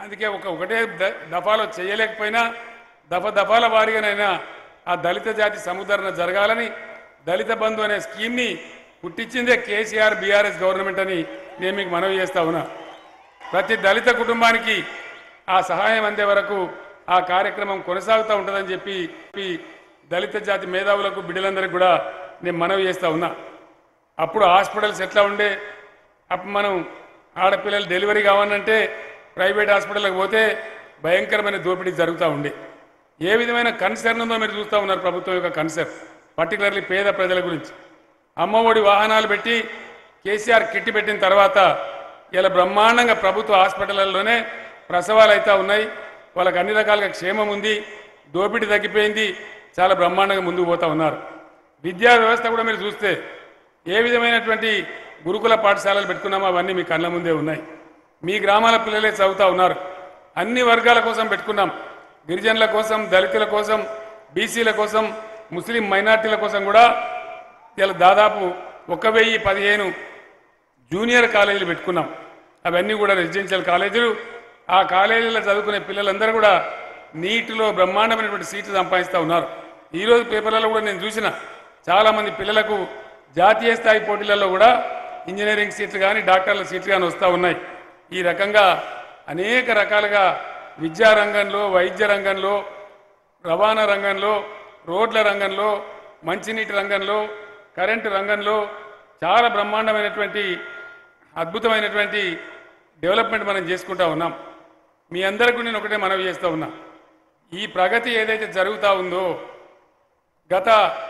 అందుకే ఒక ఒకటే ద- దఫాలో చేయలేకపోయినా దఫ దఫాల వారీగానైనా ఆ దళిత జాతి సముద్ధరణ జరగాలని దళిత బంధు అనే స్కీమ్ని పుట్టించిందే కేసీఆర్ బీఆర్ఎస్ గవర్నమెంట్ అని నేను మీకు మనవి చేస్తా ఉన్నా ప్రతి దళిత కుటుంబానికి ఆ సహాయం అందే వరకు ఆ కార్యక్రమం కొనసాగుతూ ఉంటుందని చెప్పి ఈ దళిత జాతి మేధావులకు బిడ్డలందరికీ కూడా నేను మనవి చేస్తా ఉన్నా అప్పుడు హాస్పిటల్స్ ఎట్లా ఉండే అప్పుడు మనం ఆడపిల్లలు డెలివరీ కావాలంటే ప్రైవేట్ హాస్పిటల్కి పోతే భయంకరమైన దోపిడీ జరుగుతూ ఉండే ఏ విధమైన కన్సర్న్ ఉందో మీరు చూస్తూ ఉన్నారు ప్రభుత్వం యొక్క కన్సర్న్ పర్టికులర్లీ పేద ప్రజల గురించి అమ్మఒడి వాహనాలు పెట్టి కేసీఆర్ కిట్టి పెట్టిన తర్వాత ఇలా బ్రహ్మాండంగా ప్రభుత్వ హాస్పిటళ్లలోనే ప్రసవాలు అయితే ఉన్నాయి వాళ్ళకి అన్ని రకాలుగా క్షేమం ఉంది దోపిడీ తగ్గిపోయింది చాలా బ్రహ్మాండంగా ముందుకు పోతా ఉన్నారు విద్యా వ్యవస్థ కూడా మీరు చూస్తే ఏ విధమైనటువంటి గురుకుల పాఠశాలలు పెట్టుకున్నామో అవన్నీ మీ కళ్ళ ముందే ఉన్నాయి మీ గ్రామాల పిల్లలే చదువుతా ఉన్నారు అన్ని వర్గాల కోసం పెట్టుకున్నాం గిరిజనుల కోసం దళితుల కోసం బీసీల కోసం ముస్లిం మైనార్టీల కోసం కూడా ఇలా దాదాపు ఒక వెయ్యి పదిహేను జూనియర్ కాలేజీలు పెట్టుకున్నాం అవన్నీ కూడా రెసిడెన్షియల్ కాలేజీలు ఆ కాలేజీలో చదువుకునే పిల్లలందరూ కూడా నీటిలో బ్రహ్మాండమైనటువంటి సీట్లు సంపాదిస్తూ ఉన్నారు ఈరోజు పేపర్లలో కూడా నేను చూసిన చాలామంది పిల్లలకు జాతీయ స్థాయి పోటీలలో కూడా ఇంజనీరింగ్ సీట్లు కానీ డాక్టర్ల సీట్లు కానీ వస్తూ ఉన్నాయి ఈ రకంగా అనేక రకాలుగా విద్యా రంగంలో వైద్య రంగంలో రవాణా రంగంలో రోడ్ల రంగంలో మంచినీటి రంగంలో కరెంటు రంగంలో చాలా బ్రహ్మాండమైనటువంటి అద్భుతమైనటువంటి డెవలప్మెంట్ మనం చేసుకుంటా ఉన్నాం మీ అందరికీ నేను ఒకటే మనవి చేస్తూ ఉన్నా ఈ ప్రగతి ఏదైతే జరుగుతూ ఉందో గత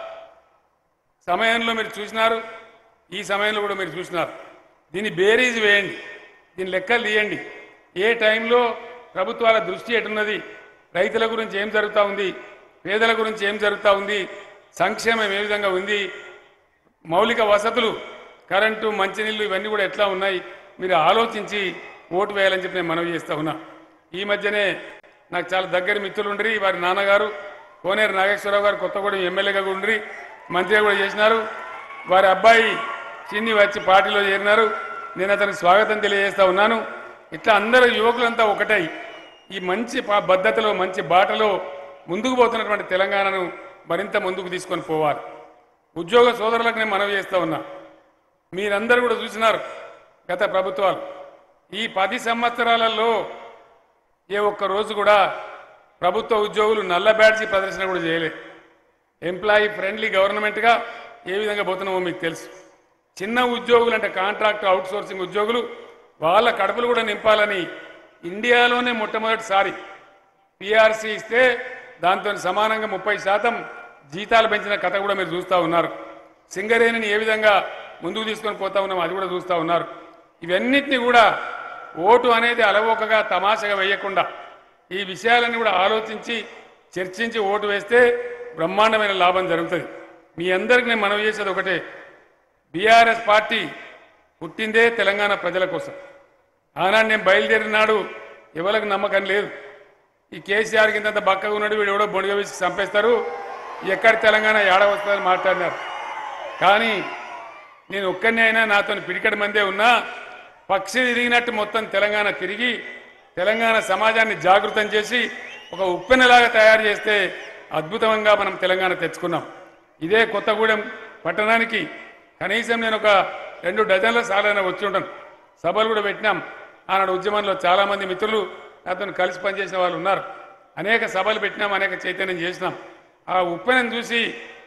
సమయంలో మీరు చూసినారు ఈ సమయంలో కూడా మీరు చూసినారు దీన్ని బేరీజ్ వేయండి దీని లెక్కలు తీయండి ఏ టైంలో ప్రభుత్వాల దృష్టి ఎటున్నది రైతుల గురించి ఏం జరుగుతూ ఉంది పేదల గురించి ఏం జరుగుతూ ఉంది సంక్షేమం ఏ విధంగా ఉంది మౌలిక వసతులు కరెంటు మంచినీళ్ళు ఇవన్నీ కూడా ఎట్లా ఉన్నాయి మీరు ఆలోచించి ఓటు వేయాలని చెప్పి నేను మనవి చేస్తా ఉన్నా ఈ మధ్యనే నాకు చాలా దగ్గర మిత్రులు ఉండ్రి వారి నాన్నగారు కోనేరు నాగేశ్వరరావు గారు కొత్తగూడెం ఎమ్మెల్యేగా కూడా ఉండ్రి మంత్రిగా కూడా చేసినారు వారి అబ్బాయి చిన్ని వచ్చి పార్టీలో చేరినారు నేను అతనికి స్వాగతం తెలియజేస్తా ఉన్నాను ఇట్లా అందరూ యువకులంతా ఒకటై ఈ మంచి ప- పద్ధతిలో మంచి బాటలో ముందుకు పోతున్నటువంటి తెలంగాణను మరింత ముందుకు తీసుకొని పోవాలి ఉద్యోగ సోదరులకు నేను మనవి చేస్తా ఉన్నా మీరందరూ కూడా చూసినారు గత ప్రభుత్వాలు ఈ పది సంవత్సరాలలో ఏ ఒక్క రోజు కూడా ప్రభుత్వ ఉద్యోగులు నల్ల బ్యాడ్జీ ప్రదర్శన కూడా చేయలేదు ఎంప్లాయీ ఫ్రెండ్లీ గవర్నమెంట్గా ఏ విధంగా పోతున్నామో మీకు తెలుసు చిన్న ఉద్యోగులు అంటే కాంట్రాక్ట్ అవుట్ సోర్సింగ్ ఉద్యోగులు వాళ్ళ కడుపులు కూడా నింపాలని ఇండియాలోనే మొట్టమొదటిసారి పిఆర్సీ ఇస్తే దాంతో సమానంగా ముప్పై శాతం జీతాలు పెంచిన కథ కూడా మీరు చూస్తూ ఉన్నారు సింగరేణిని ఏ విధంగా ముందుకు తీసుకొని పోతా ఉన్నాం అది కూడా చూస్తూ ఉన్నారు ఇవన్నిటిని కూడా ఓటు అనేది అలవోకగా తమాషగా వేయకుండా ఈ విషయాలన్నీ కూడా ఆలోచించి చర్చించి ఓటు వేస్తే బ్రహ్మాండమైన లాభం జరుగుతుంది మీ అందరికి నేను మనవి చేసేది ఒకటే బీఆర్ఎస్ పార్టీ పుట్టిందే తెలంగాణ ప్రజల కోసం ఆనాడు నేను బయలుదేరిన నాడు ఎవరికి నమ్మకం లేదు ఈ కేసీఆర్ కింద బక్కగా ఉన్నాడు వీడు ఎవడో బొడిగ వేసి చంపేస్తారు ఎక్కడ తెలంగాణ ఏడ వస్తుందని మాట్లాడినారు కానీ నేను ఒక్కరిని అయినా నాతో పిడికడి మందే ఉన్నా పక్షి తిరిగినట్టు మొత్తం తెలంగాణ తిరిగి తెలంగాణ సమాజాన్ని జాగృతం చేసి ఒక ఉప్పెనలాగా తయారు చేస్తే అద్భుతంగా మనం తెలంగాణ తెచ్చుకున్నాం ఇదే కొత్తగూడెం పట్టణానికి కనీసం నేను ఒక రెండు డజన్ల సార్లైనా వచ్చి ఉంటాను సభలు కూడా పెట్టినాం ఆనాడు ఉద్యమంలో చాలామంది మిత్రులు నాతో కలిసి పనిచేసిన వాళ్ళు ఉన్నారు అనేక సభలు పెట్టినాం అనేక చైతన్యం చేసినాం ఆ ఉప్పెనను చూసి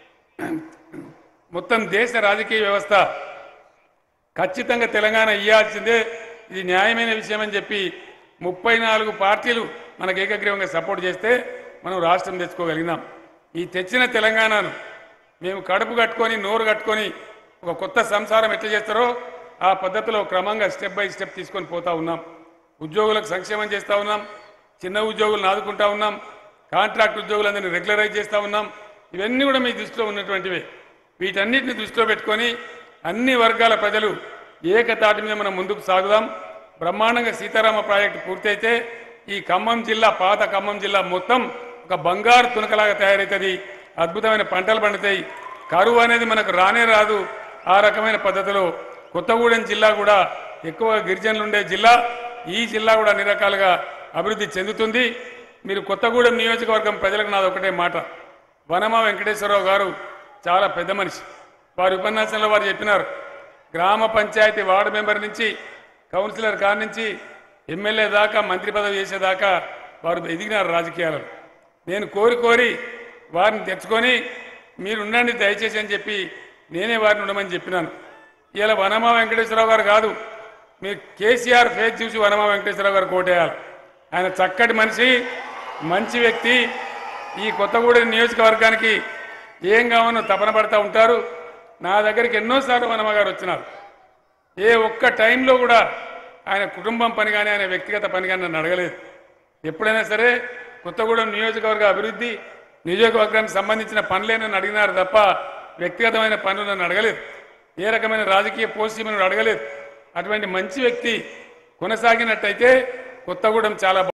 మొత్తం దేశ రాజకీయ వ్యవస్థ ఖచ్చితంగా తెలంగాణ ఇవ్వాల్సిందే ఇది న్యాయమైన విషయం అని చెప్పి ముప్పై నాలుగు పార్టీలు మనకు ఏకగ్రీవంగా సపోర్ట్ చేస్తే మనం రాష్ట్రం తెచ్చుకోగలిగినాం ఈ తెచ్చిన తెలంగాణను మేము కడుపు కట్టుకొని నోరు కట్టుకొని ఒక కొత్త సంసారం ఎట్లా చేస్తారో ఆ పద్ధతిలో క్రమంగా స్టెప్ బై స్టెప్ తీసుకొని పోతా ఉన్నాం ఉద్యోగులకు సంక్షేమం చేస్తూ ఉన్నాం చిన్న ఉద్యోగులను ఆదుకుంటా ఉన్నాం కాంట్రాక్ట్ ఉద్యోగులందరినీ రెగ్యులరైజ్ చేస్తూ ఉన్నాం ఇవన్నీ కూడా మీ దృష్టిలో ఉన్నటువంటివే వీటన్నిటిని దృష్టిలో పెట్టుకొని అన్ని వర్గాల ప్రజలు ఏకతాటి మీద మనం ముందుకు సాగుదాం బ్రహ్మాండంగా సీతారామ ప్రాజెక్టు పూర్తయితే ఈ ఖమ్మం జిల్లా పాత ఖమ్మం జిల్లా మొత్తం ఒక బంగారు తునకలాగా తయారవుతుంది అద్భుతమైన పంటలు పండుతాయి కరువు అనేది మనకు రానే రాదు ఆ రకమైన పద్ధతిలో కొత్తగూడెం జిల్లా కూడా ఎక్కువ గిరిజనులు ఉండే జిల్లా ఈ జిల్లా కూడా అన్ని రకాలుగా అభివృద్ధి చెందుతుంది మీరు కొత్తగూడెం నియోజకవర్గం ప్రజలకు నాది ఒకటే మాట వనమా వెంకటేశ్వరరావు గారు చాలా పెద్ద మనిషి వారి ఉపన్యాసంలో వారు చెప్పినారు గ్రామ పంచాయతీ వార్డు మెంబర్ నుంచి కౌన్సిలర్ కాడి నుంచి ఎమ్మెల్యే దాకా మంత్రి పదవి చేసేదాకా వారు ఎదిగినారు రాజకీయాలలో నేను కోరి కోరి వారిని తెచ్చుకొని మీరు ఉండండి దయచేసి అని చెప్పి నేనే వారిని ఉండమని చెప్పినాను ఇలా వనమా వెంకటేశ్వరరావు గారు కాదు మీరు కేసీఆర్ ఫేస్ చూసి వనమా వెంకటేశ్వరరావు గారు కోటేయాలి ఆయన చక్కటి మనిషి మంచి వ్యక్తి ఈ కొత్తగూడెం నియోజకవర్గానికి ఏం కావాలో తపన పడతా ఉంటారు నా దగ్గరికి ఎన్నోసార్లు వనమ గారు వచ్చినారు ఏ ఒక్క టైంలో కూడా ఆయన కుటుంబం పని కానీ ఆయన వ్యక్తిగత పని కానీ నన్ను అడగలేదు ఎప్పుడైనా సరే కొత్తగూడెం నియోజకవర్గ అభివృద్ధి నియోజకవర్గానికి సంబంధించిన పనులే నన్ను అడిగినారు తప్ప వ్యక్తిగతమైన పనులు నన్ను అడగలేదు ఏ రకమైన రాజకీయ పోస్టు నన్ను అడగలేదు అటువంటి మంచి వ్యక్తి కొనసాగినట్టయితే కొత్తగూడెం చాలా